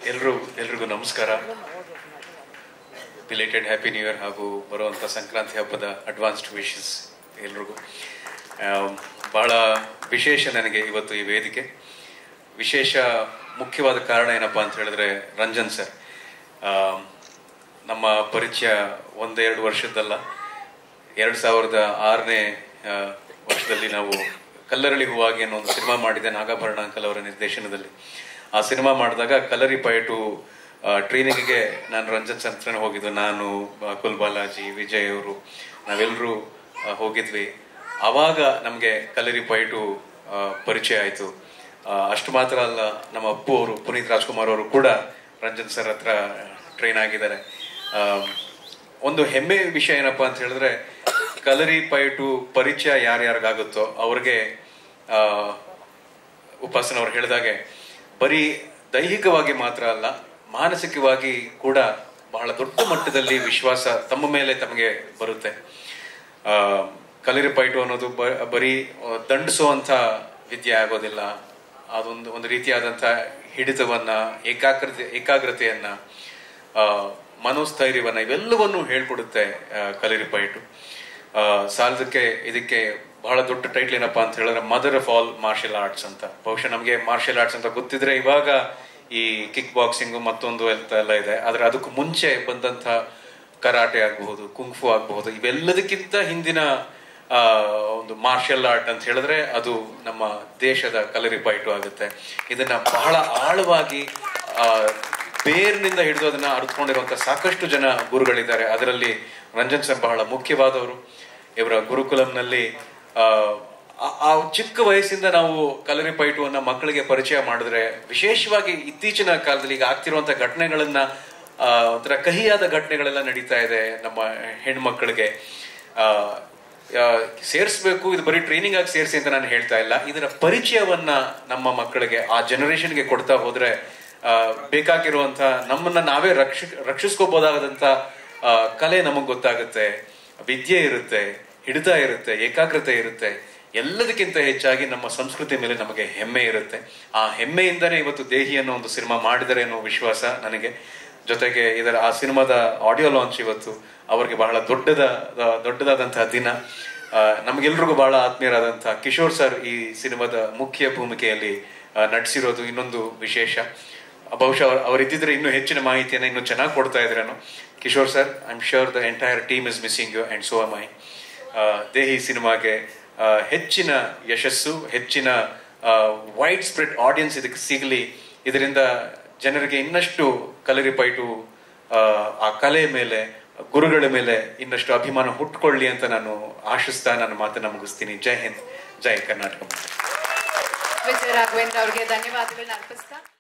ಎಲ್ರು ಎಲ್ರಿಗೂ ನಮಸ್ಕಾರ ಬಿಲೇಟೆಡ್ ಹ್ಯಾಪಿ ನ್ಯೂ ಇಯರ್ ಹಾಗೂ ಬರುವಂಥ ಸಂಕ್ರಾಂತಿ ಹಬ್ಬದ ಅಡ್ವಾನ್ಸ್ಡ್ ವಿಶಸ್ ಎಲ್ರಿಗೂ ಆಮ್, ಬಹಳ ವಿಶೇಷ ನನಗೆ ಇವತ್ತು ಈ ವೇದಿಕೆ ವಿಶೇಷ ಮುಖ್ಯವಾದ ಕಾರಣ ಏನಪ್ಪಾ ಅಂತ ಹೇಳಿದ್ರೆ ರಂಜನ್ ಸರ್ ಆಮ್, ನಮ್ಮ ಪರಿಚಯ ಒಂದೆರಡು ವರ್ಷದ್ದಲ್ಲ ಎರಡು ಸಾವಿರದ ಆರನೇ ಆ, ವರ್ಷದಲ್ಲಿ ನಾವು ಕಲ್ಲರಳಿ ಹೂವಾಗಿ ಅನ್ನೋ ಒಂದು ಸಿನಿಮಾ ಮಾಡಿದೆ ನಾಗಾಭರಣ ಅಂಕಲ್ ಅವರ ನಿರ್ದೇಶನದಲ್ಲಿ ಆ ಸಿನಿಮಾ ಮಾಡಿದಾಗ ಕಲರಿ ಪೈಟು ಟ್ರೈನಿಂಗ್ಗೆ ನಾನು ರಂಜನ್ ಸರ್ ಹತ್ರನೇ ಹೋಗಿದ್ದು ನಾನು ಆ, ಕುಲ್ ಬಾಲಾಜಿ ವಿಜಯ್ ಅವರು ನಾವೆಲ್ಲರೂ ಹೋಗಿದ್ವಿ ಆವಾಗ ನಮಗೆ ಕಲರಿ ಪೈಟು ಆ, ಪರಿಚಯ ಆಯಿತು ಅಷ್ಟು ಮಾತ್ರ ಅಲ್ಲ ನಮ್ಮ ಅಪ್ಪು ಅವರು ಪುನೀತ್ ರಾಜ್ಕುಮಾರ್ ಅವರು ಕೂಡ ರಂಜನ್ ಸರ್ ಹತ್ರ ಟ್ರೈನ್ ಆಗಿದ್ದಾರೆ ಆ, ಒಂದು ಹೆಮ್ಮೆ ವಿಷಯ ಏನಪ್ಪಾ ಅಂತ ಹೇಳಿದ್ರೆ ಕಲರಿ ಪೈಟು ಪರಿಚಯ ಯಾರ್ಯಾರಿಗಾಗುತ್ತೋ ಅವ್ರಿಗೆ ಆ ಉಪಾಸನ ಅವ್ರು ಹೇಳಿದಾಗೆ ಬರೀ ದೈಹಿಕವಾಗಿ ಮಾತ್ರ ಅಲ್ಲ ಮಾನಸಿಕವಾಗಿ ಕೂಡ ಬಹಳ ದೊಡ್ಡ ಮಟ್ಟದಲ್ಲಿ ವಿಶ್ವಾಸ ತಮ್ಮ ಮೇಲೆ ತಮಗೆ ಬರುತ್ತೆ ಆ ಕಲರಿ ಪೈಟು ಅನ್ನೋದು ಬ- ಬರೀ ಆ, ದಂಡಿಸುವಂತ ವಿದ್ಯೆ ಆಗೋದಿಲ್ಲ ಅದೊಂದು ಒಂದು ರೀತಿಯಾದಂಥ ಹಿಡಿತವನ್ನ ಏಕಾಗ್ರತೆ ಏಕಾಗ್ರತೆಯನ್ನ ಆ, ಮನೋಸ್ಥೈರ್ಯವನ್ನ ಇವೆಲ್ಲವನ್ನು ಹೇಳ್ಕೊಡುತ್ತೆ ಆ, ಕಲರಿ ಪೈಟು ಆ, ಸಾಲದಕ್ಕೆ ಇದಕ್ಕೆ ಬಹಳ ದೊಡ್ಡ ಟೈಟ್ಲ್ ಏನಪ್ಪಾ ಅಂತ ಹೇಳಿದ್ರೆ mother of all martial arts ಅಂತ ಬಹುಶಃ ನಮಗೆ ಮಾರ್ಷಲ್ ಆರ್ಟ್ಸ್ ಅಂತ ಗೊತ್ತಿದ್ರೆ ಇವಾಗ ಈ ಕಿಕ್ ಬಾಕ್ಸಿಂಗ್ ಮತ್ತೊಂದು ಅಂತ ಎಲ್ಲ ಇದೆ ಆದ್ರೆ ಅದಕ್ಕೂ ಮುಂಚೆ ಬಂದಂತ ಕರಾಟೆ ಆಗಬಹುದು ಕುಂಫು ಆಗಬಹುದು ಇವೆಲ್ಲದಕ್ಕಿಂತ ಹಿಂದಿನ ಆ, ಒಂದು ಮಾರ್ಷಲ್ ಆರ್ಟ್ ಅಂತ ಹೇಳಿದ್ರೆ ಅದು ನಮ್ಮ ದೇಶದ ಕಲರಿ ಪೈಟು ಆಗುತ್ತೆ ಇದನ್ನ ಬಹಳ ಆಳವಾಗಿ ಆ, ಬೇರ್ನಿಂದ ಹಿಡಿದು ಅದನ್ನ ಅರ್ಥಕೊಂಡಿರುವಂತ ಸಾಕಷ್ಟು ಜನ ಗುರುಗಳಿದ್ದಾರೆ ಅದರಲ್ಲಿ ರಂಜನ್ ಸರ್ ಬಹಳ ಮುಖ್ಯವಾದವರು ಇವರ ಗುರುಕುಲಂನಲ್ಲಿ ಆ, ಆ- ಆ ಚಿಕ್ಕ ವಯಸ್ಸಿಂದ ನಾವು ಕಲರಿ ಪೈಟುವನ್ನ ಮಕ್ಕಳಿಗೆ ಪರಿಚಯ ಮಾಡಿದ್ರೆ ವಿಶೇಷವಾಗಿ ಇತ್ತೀಚಿನ ಕಾಲದಲ್ಲಿ ಈಗ ಆಗ್ತಿರುವಂತ ಘಟನೆಗಳನ್ನ ಆ, ಒಂಥರ ಕಹಿಯಾದ ಘಟನೆಗಳೆಲ್ಲ ನಡೀತಾ ಇದೆ ನಮ್ಮ ಹೆಣ್ಮಕ್ಳಿಗೆ ಆ, ಆ, ಸೇರಿಸ್ಬೇಕು ಇದು ಬರೀ ಟ್ರೈನಿಂಗ್ ಆಗಿ ಸೇರಿಸಿ ಅಂತ ನಾನು ಹೇಳ್ತಾ ಇಲ್ಲ ಇದರ ಪರಿಚಯವನ್ನ ನಮ್ಮ ಮಕ್ಕಳಿಗೆ ಆ ಜನರೇಷನ್ಗೆ ಕೊಡ್ತಾ ಹೋದ್ರೆ ಆ, ಬೇಕಾಗಿರುವಂತ ನಮ್ಮನ್ನ ನಾವೇ ರಕ್ಷ ರಕ್ಷಿಸ್ಕೋಬಹುದಾದಂತ ಆ, ಕಲೆ ನಮಗ್ ಗೊತ್ತಾಗುತ್ತೆ ವಿದ್ಯೆ ಇರುತ್ತೆ ಹಿಡಿತ ಇರುತ್ತೆ ಏಕಾಗ್ರತೆ ಇರುತ್ತೆ ಎಲ್ಲದಕ್ಕಿಂತ ಹೆಚ್ಚಾಗಿ ನಮ್ಮ ಸಂಸ್ಕೃತಿ ಮೇಲೆ ನಮಗೆ ಹೆಮ್ಮೆ ಇರುತ್ತೆ ಆ ಹೆಮ್ಮೆಯಿಂದನೇ ಇವತ್ತು ದೇಹಿ ಅನ್ನೋ ಒಂದು ಸಿನಿಮಾ ಮಾಡಿದರೆ ಅನ್ನೋ ವಿಶ್ವಾಸ ನನಗೆ ಜೊತೆಗೆ ಇದರ ಆ ಸಿನಿಮಾದ ಆಡಿಯೋ ಲಾಂಚ್ ಇವತ್ತು ಅವರಿಗೆ ಬಹಳ ದೊಡ್ಡದ ದೊಡ್ಡದಾದಂತಹ ದಿನ ಆ, ನಮಗೆಲ್ರಿಗೂ ಬಹಳ ಆತ್ಮೀಯರಾದಂತಹ ಕಿಶೋರ್ ಸರ್ ಈ ಸಿನಿಮಾದ ಮುಖ್ಯ ಭೂಮಿಕೆಯಲ್ಲಿ ಆ, ನಟಿಸಿರೋದು ಇನ್ನೊಂದು ವಿಶೇಷ ಬಹುಶಃ ಅವ್ರು- ಅವರಿದ್ದಿದ್ರೆ ಇನ್ನೂ ಹೆಚ್ಚಿನ ಮಾಹಿತಿಯನ್ನು ಇನ್ನೂ ಚೆನ್ನಾಗಿ ಕೊಡ್ತಾ ಇದ್ರೇನು Kishore sir I am sure the entire team is missing you and so am I ಆ, ದೇಹಿ ಸಿನಿಮಾಗೆ ಆ, ಹೆಚ್ಚಿನ ಯಶಸ್ಸು ಹೆಚ್ಚಿನ ವೈಡ್ ಸ್ಪ್ರೆಡ್ ಆಡಿಯನ್ಸ್ ಇದಕ್ಕೆ ಸಿಗಲಿ ಇದರಿಂದ ಜನರಿಗೆ ಇನ್ನಷ್ಟು ಕಲರಿ ಪೈಟು ಆ, ಆ ಕಲೆ ಮೇಲೆ ಗುರುಗಳ ಮೇಲೆ ಇನ್ನಷ್ಟು ಅಭಿಮಾನ ಹುಟ್ಕೊಳ್ಳಿ ಅಂತ ನಾನು ಆಶಿಸ್ತಾ ನನ್ನ ಮಾತನ್ನ ಮುಗಿಸ್ತೀನಿ ಜೈ ಹಿಂದ್ ಜೈ ಕರ್ನಾಟಕ ವಿಜಯ ರಾಘವೇಂದ್ರ ಅವರಿಗೆ ಧನ್ಯವಾದಗಳನ್ನ ಅರ್ಪಿಸ್ತಾ